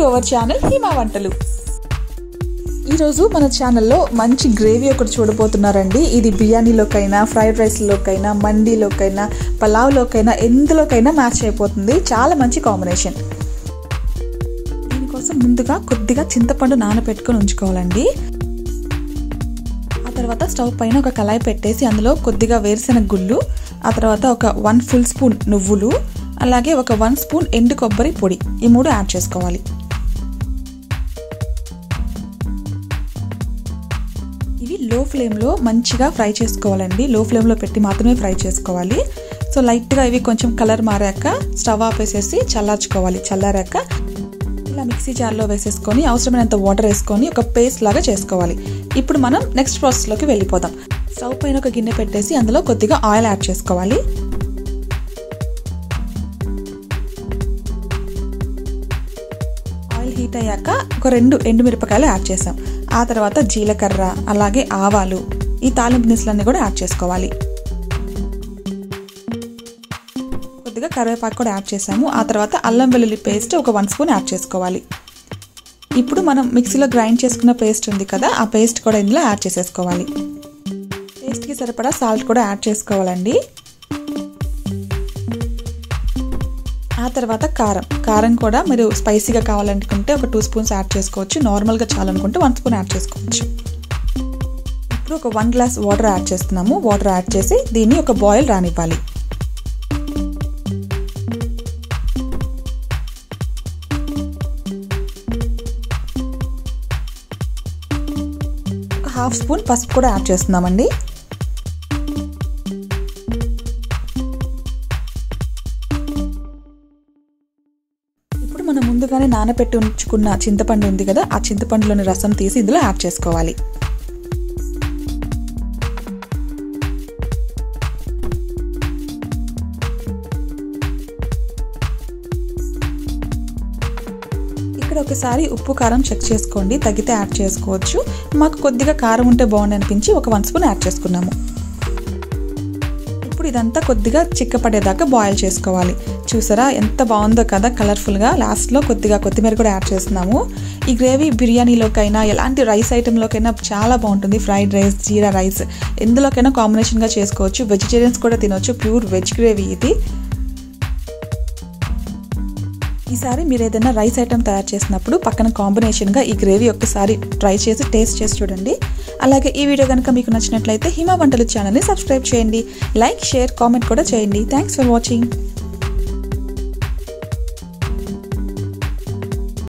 our channel Hima వంటలు ఈరోజు మన ఛానల్లో మంచి గ్రేవీ ఒకటి చూడబోతున్నారండి ఇది బిర్యానీలోకైనా ఫ్రైడ్ రైస్లోకైనా మండీలోకైనా పలావ్లోకైనా ఎందులోకైనా మ్యాచ్ అయిపోతుంది చాలా మంచి కాంబినేషన్ దీనికోసం ముందుగా కొద్దిగా చింతపండు నానబెట్టుకొని ఉంచుకోవాలండి ఆ తర్వాత స్టవ్ పైన ఒక కళాయి పెట్టేసి అందులో కొద్దిగా వేరుశెనగ గుళ్ళు ఆ తర్వాత ఒక వన్ ఫుల్ స్పూన్ నువ్వులు అలాగే ఒక వన్ స్పూన్ ఎండు కొబ్బరి పొడి ఈ మూడు యాడ్ చేసుకోవాలి ఇవి లో ఫ్లేమ్లో మంచిగా ఫ్రై చేసుకోవాలండి లో ఫ్లేమ్లో పెట్టి మాత్రమే ఫ్రై చేసుకోవాలి సో లైట్గా ఇవి కొంచెం కలర్ మారాక స్టవ్ ఆపేసేసి చల్లార్చుకోవాలి చల్లారాక ఇలా మిక్సీ జార్లో వేసేసుకొని అవసరమైనంత వాటర్ వేసుకొని ఒక పేస్ట్ లాగా చేసుకోవాలి ఇప్పుడు మనం నెక్స్ట్ ప్రాసెస్లోకి వెళ్ళిపోదాం స్టవ్ పైన ఒక గిన్నె పెట్టేసి అందులో కొద్దిగా ఆయిల్ యాడ్ చేసుకోవాలి ఆయిల్ హీట్ అయ్యాక ఒక రెండు ఎండుమిరపకాయలు యాడ్ చేసాం ఆ తర్వాత జీలకర్ర అలాగే ఆవాలు ఈ తాలింపు దినుసులన్నీ కూడా యాడ్ చేసుకోవాలి కొద్దిగా కరివేపాకు కూడా యాడ్ చేసాము ఆ తర్వాత అల్లం వెల్లుల్లి పేస్ట్ ఒక వన్ స్పూన్ యాడ్ చేసుకోవాలి ఇప్పుడు మనం మిక్సీలో గ్రైండ్ చేసుకున్న పేస్ట్ ఉంది కదా ఆ పేస్ట్ కూడా ఇందులో యాడ్ చేసేసుకోవాలి పేస్ట్కి సరిపడా సాల్ట్ కూడా యాడ్ చేసుకోవాలండి ఆ తర్వాత కారం కారం కూడా మీరు స్పైసీగా కావాలనుకుంటే ఒక టూ స్పూన్స్ యాడ్ చేసుకోవచ్చు నార్మల్గా చాలనుకుంటే వన్ స్పూన్ యాడ్ చేసుకోవచ్చు ఇప్పుడు ఒక వన్ గ్లాస్ వాటర్ యాడ్ చేస్తున్నాము వాటర్ యాడ్ చేసి దీన్ని ఒక బాయిల్ రానివ్వాలి ఒక హాఫ్ స్పూన్ పసుపు కూడా యాడ్ చేస్తున్నామండి ఇప్పుడు మనం ముందుగానే నానబెట్టి ఉంచుకున్న చింతపండు ఉంది కదా ఆ చింతపండులోని రసం తీసి ఇందులో యాడ్ చేసుకోవాలి ఇక్కడ ఒకసారి ఉప్పు కారం చెక్ చేసుకోండి తగ్గితే యాడ్ చేసుకోవచ్చు మాకు కొద్దిగా కారం ఉంటే బాగుండి అనిపించి ఒక వన్ స్పూన్ యాడ్ చేసుకున్నాము ఇప్పుడు ఇదంతా కొద్దిగా చిక్కపడేదాకా బాయిల్ చేసుకోవాలి చూసారా ఎంత బాగుందో కదా కలర్ఫుల్గా లాస్ట్లో కొద్దిగా కొత్తిమీర కూడా యాడ్ చేస్తున్నాము ఈ గ్రేవీ బిర్యానీలోకైనా ఎలాంటి రైస్ ఐటెంలోకైనా చాలా బాగుంటుంది ఫ్రైడ్ రైస్ జీరా రైస్ ఎందులోకైనా కాంబినేషన్గా చేసుకోవచ్చు వెజిటేరియన్స్ కూడా తినవచ్చు ప్యూర్ వెజ్ గ్రేవీ ఇది ఈసారి మీరు ఏదైనా రైస్ ఐటెం తయారు చేసినప్పుడు పక్కన కాంబినేషన్గా ఈ గ్రేవీ ఒక్కసారి ట్రై చేసి టేస్ట్ చేసి చూడండి అలాగే ఈ వీడియో కనుక మీకు నచ్చినట్లయితే హిమా వంటలు ఛానల్ని సబ్స్క్రైబ్ చేయండి లైక్ షేర్ కామెంట్ కూడా చేయండి థ్యాంక్స్ ఫర్ వాచింగ్